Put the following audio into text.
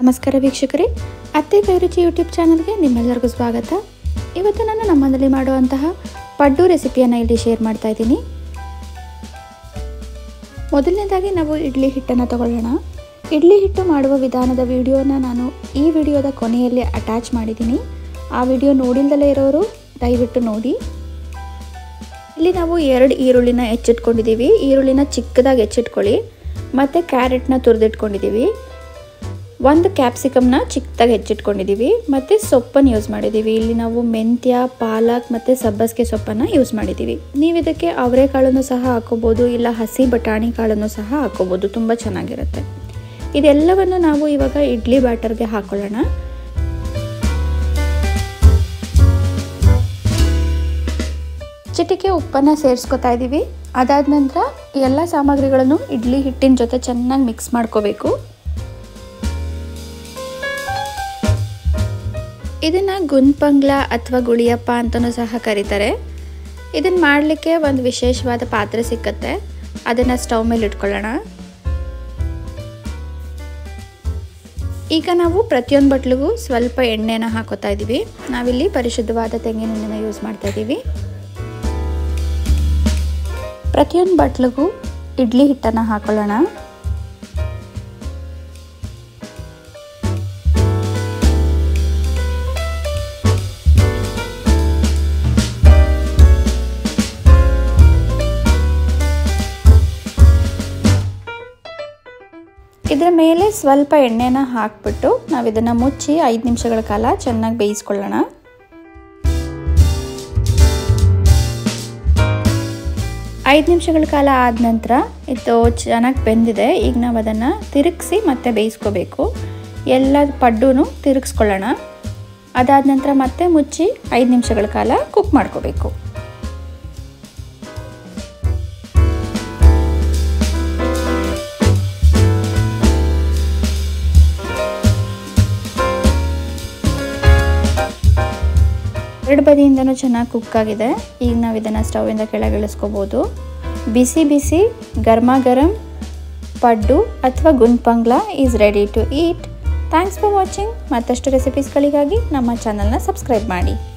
ನಮಸ್ಕಾರ ವೀಕ್ಷಕರೇ ಅತ್ತೆ ಕೈರುಚಿ ಯೂಟ್ಯೂಬ್ ಚಾನಲ್ಗೆ ನಿಮ್ಮೆಲ್ಲರಿಗೂ ಸ್ವಾಗತ ಇವತ್ತು ನಾನು ನಮ್ಮ ಮನೇಲಿ ಮಾಡುವಂತಹ ಪಡ್ಡು ರೆಸಿಪಿಯನ್ನು ಇಲ್ಲಿ ಶೇರ್ ಮಾಡ್ತಾ ಇದ್ದೀನಿ ಮೊದಲನೇದಾಗಿ ನಾವು ಇಡ್ಲಿ ಹಿಟ್ಟನ್ನು ತಗೊಳ್ಳೋಣ ಇಡ್ಲಿ ಹಿಟ್ಟು ಮಾಡುವ ವಿಧಾನದ ವಿಡಿಯೋನ ನಾನು ಈ ವಿಡಿಯೋದ ಕೊನೆಯಲ್ಲಿ ಅಟ್ಯಾಚ್ ಮಾಡಿದ್ದೀನಿ ಆ ವಿಡಿಯೋ ನೋಡಿಲ್ದಲೇ ಇರೋರು ದಯವಿಟ್ಟು ನೋಡಿ ಇಲ್ಲಿ ನಾವು ಎರಡು ಈರುಳ್ಳಿನ ಹೆಚ್ಚಿಟ್ಕೊಂಡಿದ್ದೀವಿ ಈರುಳ್ಳಿನ ಚಿಕ್ಕದಾಗಿ ಹೆಚ್ಚಿಟ್ಕೊಳ್ಳಿ ಮತ್ತು ಕ್ಯಾರೆಟ್ನ ತುರಿದಿಟ್ಕೊಂಡಿದ್ದೀವಿ ಒಂದು ಕ್ಯಾಪ್ಸಿಕಮ್ನ ಚಿಕ್ಕದಾಗಿ ಹೆಚ್ಚಿಟ್ಕೊಂಡಿದ್ದೀವಿ ಮತ್ತು ಸೊಪ್ಪನ್ನು ಯೂಸ್ ಮಾಡಿದ್ದೀವಿ ಇಲ್ಲಿ ನಾವು ಮೆಂತ್ಯ ಪಾಲಕ್ ಮತ್ತು ಸಬ್ಬಸಿಗೆ ಸೊಪ್ಪನ್ನು ಯೂಸ್ ಮಾಡಿದ್ದೀವಿ ನೀವು ಇದಕ್ಕೆ ಅವರೆಕಾಳನ್ನು ಸಹ ಹಾಕೋಬೋದು ಇಲ್ಲ ಹಸಿ ಬಟಾಣಿ ಕಾಳನ್ನು ಸಹ ಹಾಕೋಬೋದು ತುಂಬ ಚೆನ್ನಾಗಿರುತ್ತೆ ಇದೆಲ್ಲವನ್ನು ನಾವು ಇವಾಗ ಇಡ್ಲಿ ಬ್ಯಾಟರ್ಗೆ ಹಾಕೊಳ್ಳೋಣ ಚಿಟಿಕೆ ಉಪ್ಪನ್ನು ಸೇರಿಸ್ಕೊತಾ ಇದ್ದೀವಿ ಅದಾದ ನಂತರ ಎಲ್ಲ ಸಾಮಗ್ರಿಗಳನ್ನು ಇಡ್ಲಿ ಹಿಟ್ಟಿನ ಜೊತೆ ಚೆನ್ನಾಗಿ ಮಿಕ್ಸ್ ಮಾಡ್ಕೋಬೇಕು ಇದನ್ನು ಗುನ್ಪಂಗ್ಲ ಅಥವಾ ಗುಳಿಯಪ್ಪ ಅಂತಲೂ ಸಹ ಕರೀತಾರೆ ಇದನ್ನು ಮಾಡಲಿಕ್ಕೆ ಒಂದು ವಿಶೇಷವಾದ ಪಾತ್ರೆ ಸಿಕ್ಕತ್ತೆ ಅದನ್ನು ಸ್ಟವ್ ಮೇಲೆ ಇಟ್ಕೊಳ್ಳೋಣ ಈಗ ನಾವು ಪ್ರತಿಯೊಂದು ಬಟ್ಲಿಗೂ ಸ್ವಲ್ಪ ಎಣ್ಣೆನ ಹಾಕೋತಾ ಇದ್ದೀವಿ ನಾವಿಲ್ಲಿ ಪರಿಶುದ್ಧವಾದ ತೆಂಗಿನೆಣ್ಣೆನ ಯೂಸ್ ಮಾಡ್ತಾ ಇದ್ದೀವಿ ಪ್ರತಿಯೊಂದು ಬಟ್ಲಿಗೂ ಇಡ್ಲಿ ಹಿಟ್ಟನ್ನು ಹಾಕೊಳ್ಳೋಣ ಇದರ ಮೇಲೆ ಸ್ವಲ್ಪ ಎಣ್ಣೆನ ಹಾಕ್ಬಿಟ್ಟು ನಾವು ಇದನ್ನು ಮುಚ್ಚಿ ಐದು ನಿಮಿಷಗಳ ಕಾಲ ಚೆನ್ನಾಗಿ ಬೇಯಿಸ್ಕೊಳ್ಳೋಣ ಐದು ನಿಮಿಷಗಳ ಕಾಲ ಆದ ನಂತರ ಇದು ಚೆನ್ನಾಗಿ ಬೆಂದಿದೆ ಈಗ ನಾವು ಅದನ್ನು ತಿರುಗಿಸಿ ಮತ್ತೆ ಬೇಯಿಸ್ಕೋಬೇಕು ಎಲ್ಲ ಪಡ್ಡು ತಿರುಗಿಸ್ಕೊಳ್ಳೋಣ ಅದಾದ ನಂತರ ಮತ್ತೆ ಮುಚ್ಚಿ ಐದು ನಿಮಿಷಗಳ ಕಾಲ ಕುಕ್ ಮಾಡ್ಕೋಬೇಕು ಎರಡು ಬದಿಯಿಂದನೂ ಚೆನ್ನಾಗಿ ಕುಕ್ ಆಗಿದೆ ಈಗ ನಾವು ಇದನ್ನು ಸ್ಟವಿಂದ ಕೆಳಗೆ ಇಳಿಸ್ಕೋಬೋದು ಬಿಸಿ ಬಿಸಿ ಗರ್ಮ ಗರಂ ಪಡ್ಡು ಅಥವಾ ಗುನ್ಪಂಗ್ಲ is ready to eat thanks for watching ಮತ್ತಷ್ಟು ರೆಸಿಪೀಸ್ಗಳಿಗಾಗಿ ನಮ್ಮ ಚಾನಲ್ನ ಸಬ್ಸ್ಕ್ರೈಬ್ ಮಾಡಿ